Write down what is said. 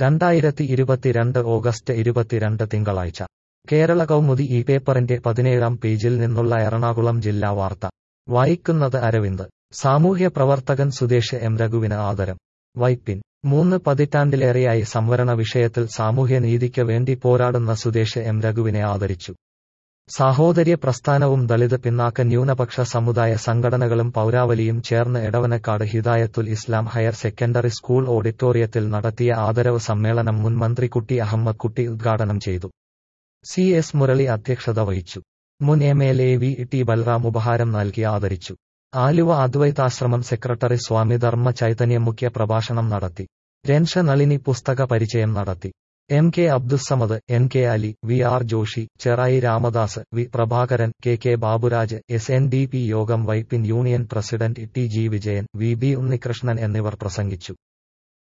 രണ്ടായിരത്തി ഇരുപത്തിരണ്ട് ഓഗസ്റ്റ് ഇരുപത്തിരണ്ട് തിങ്കളാഴ്ച കേരള കൗമുദി ഈ പേപ്പറിന്റെ പതിനേഴാം പേജിൽ നിന്നുള്ള എറണാകുളം ജില്ലാ വാർത്ത വായിക്കുന്നത് അരവിന്ദ് സാമൂഹ്യ പ്രവർത്തകൻ സുദേശ് എം രഘുവിന് ആദരം വൈപ്പിൻ മൂന്ന് പതിറ്റാണ്ടിലേറെയായി സംവരണ വിഷയത്തിൽ സാമൂഹ്യനീതിക്ക് വേണ്ടി പോരാടുന്ന സുദേശ് എം രഘുവിനെ ആദരിച്ചു സാഹോദര്യ പ്രസ്ഥാനവും ദളിത് പിന്നാക്ക ന്യൂനപക്ഷ സമുദായ സംഘടനകളും പൗരാവലിയും ചേർന്ന് Edavanakkad Hidayathul Islam higher secondary school ഓഡിറ്റോറിയത്തിൽ നടത്തിയ ആദരവ് സമ്മേളനം മുൻ മന്ത്രി കുട്ടി അഹമ്മദ് കുട്ടി ഉദ്ഘാടനം ചെയ്തു സി എസ് മുരളി അധ്യക്ഷത വഹിച്ചു മുൻ M L A V T Balram ഉപഹാരം നൽകി ആദരിച്ചു ആലുവ അദ്വൈതാശ്രമം സെക്രട്ടറി സ്വാമി ധർമ്മ ചൈതന്യം മുഖ്യ പ്രഭാഷണം നടത്തി രൻഷ നളിനി പുസ്തക പരിചയം നടത്തി M K Abdussamad N K Ali V R Joshi Cherai Ramadas V Prabhakaran K K Baburaj S N D P Yogam Vypin union president T G Vijayan V B Unnikrishnan എന്നിവർ പ്രസംഗിച്ചു